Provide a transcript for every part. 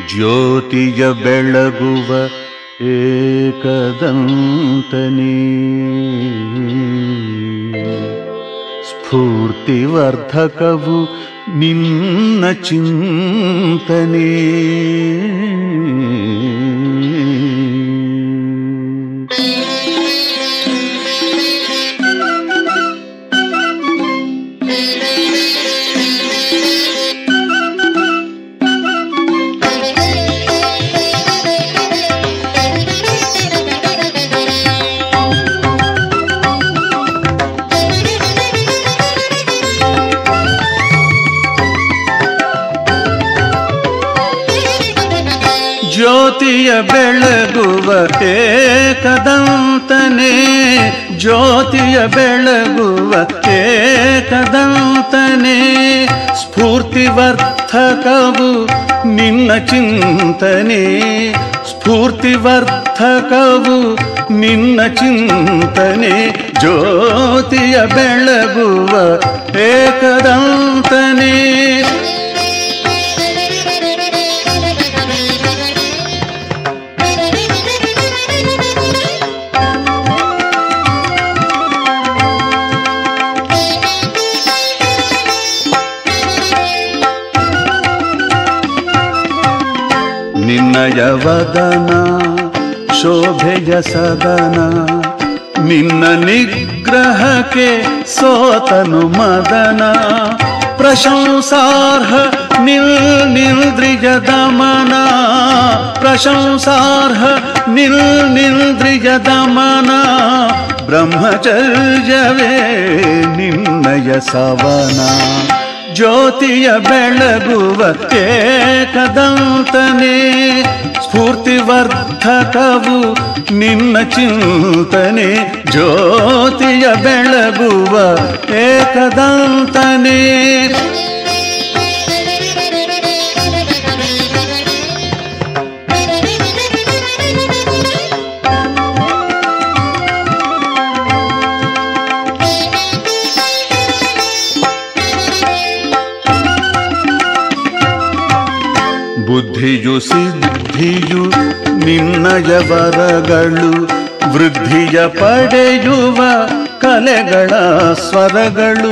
ಜ್ಯೋತಿಯ ಬೆಳಗುವ ಏಕದಂತನೇ ಸ್ಫೂರ್ತಿವರ್ಧಕವು ನಿನ್ನ ಚಿಂತನೆ ಜ್ಯೋತಿಯ ಬೆಳಗುವ ಏಕದಂತನೇ ಜ್ಯೋತಿಯ ಬೆಳಗುವ ಏಕದಂತನೇ ಸ್ಫೂರ್ತಿವರ್ಥಕವು ನಿನ್ನ ಚಿಂತನೆ ಸ್ಫೂರ್ತಿವರ್ಥಕವು ನಿನ್ನ ಚಿಂತನೆ ಜ್ಯೋತಿಯ ಬೆಳಗುವ ಏಕದಂತನೇ ನಿನ್ನಯ ವದನ ಶೋಭೆಯ ಸದನ ನಿನ್ನ ನಿಗ್ರಹಕ್ಕೆ ಸೋತನು ಮದನ ಪ್ರಶಂಸಾರ್ಹ ನಿಲ್ ನಿಲ್ದ್ರಿಯ ದಮನ ಪ್ರಶಂಸಾರ್ಹ ನಿಲ್ ನಿಲ್ದ್ರಿಯ ದಮನ ಬ್ರಹ್ಮಚರ್ಯವೇ ನಿನ್ನಯ ಸವನ ಜ್ಯೋತಿಯ ಬೆಳಗುವ ಏಕದಂತನೇ ಸ್ಫೂರ್ತಿವರ್ಧಕವು ನಿನ್ನ ಚಿಂತನೆ ಜ್ಯೋತಿಯ ಬೆಳಗುವ ಏಕದಂತನೇ ಬುದ್ಧಿಯು ಸಿದ್ಧಿಯು ನಿನ್ನಯ ವರಗಳು ವೃದ್ಧಿಯ ಪಡೆಯುವ ಕಲೆಗಳ ಸ್ವರಗಳು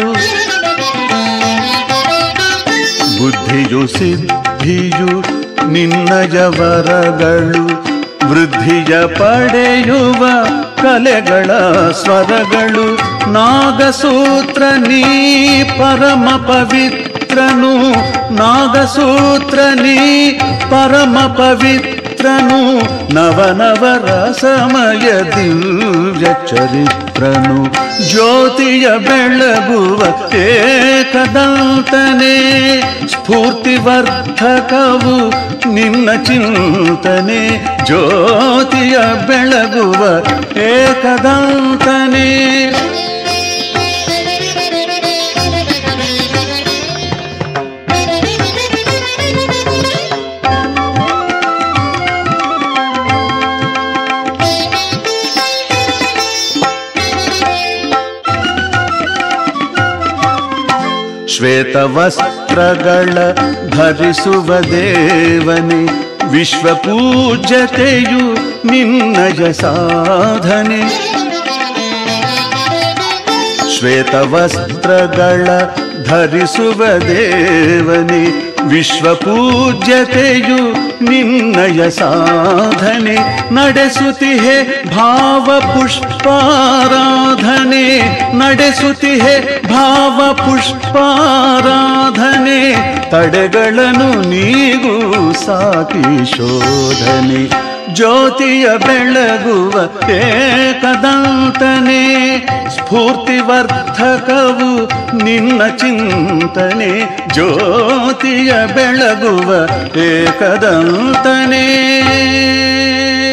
ಬುದ್ಧಿಯು ಸಿದ್ಧಿಯು ನಿನ್ನಯ ವರಗಳು ವೃದ್ಧಿಯ ಪಡೆಯುವ ಕಲೆಗಳ ಸ್ವರಗಳು ನಾಗಸೂತ್ರ ನೀ ಪರಮ ಪವಿತ್ರನು ನಾಗಸೂತ್ರ ನೀ ಪರಮ ಪವಿತ್ರನು ನವನವರ ಸಮಯ ದಿವ್ಯ ಚರಿತ್ರನು ಜ್ಯೋತಿಯ ಬೆಳಗುವ ಏಕದಂತನೇ ಸ್ಫೂರ್ತಿವರ್ಧಕವು ನಿನ್ನ ಚಿಂತನೆ ಜ್ಯೋತಿಯ ಬೆಳಗುವ ಏಕದಂತನೇ ಶ್ವೇತವಸ್ತ್ರಗಳ ಧರಿಸುವ ದೇವನೇ ವಿಶ್ವಪೂಜ್ಯತೆಯು ನಿನ್ನಯ ಸಾಧನೆ ಶ್ವೇತವಸ್ತ್ರಗಳ ಧರಿಸುವ ದೇವನೇ ವಿಶ್ವಪೂಜ್ಯತೆಯು ನಿನ್ನಯ ಸಾಧನೆ ನಡೆಸುತ್ತಿಹೆ ಭಾವ ಪುಷ್ಪಾರಾಧನೆ ನಡೆಸುತ್ತಿಹೆ ಭಾವ ಪುಷ್ಪಾರಾಧನೆ ತಡೆಗಳನ್ನು ನೀಗೂ ಸಾಕಿ ಶೋಧನೆ ಜ್ಯೋತಿಯ ಬೆಳಗುವ ಏಕದಂತನೇ ಸ್ಫೂರ್ತಿವರ್ಧಕವು ನಿನ್ನ ಚಿಂತನೆ ಜ್ಯೋತಿಯ ಬೆಳಗುವ ಏಕದಂತನೇ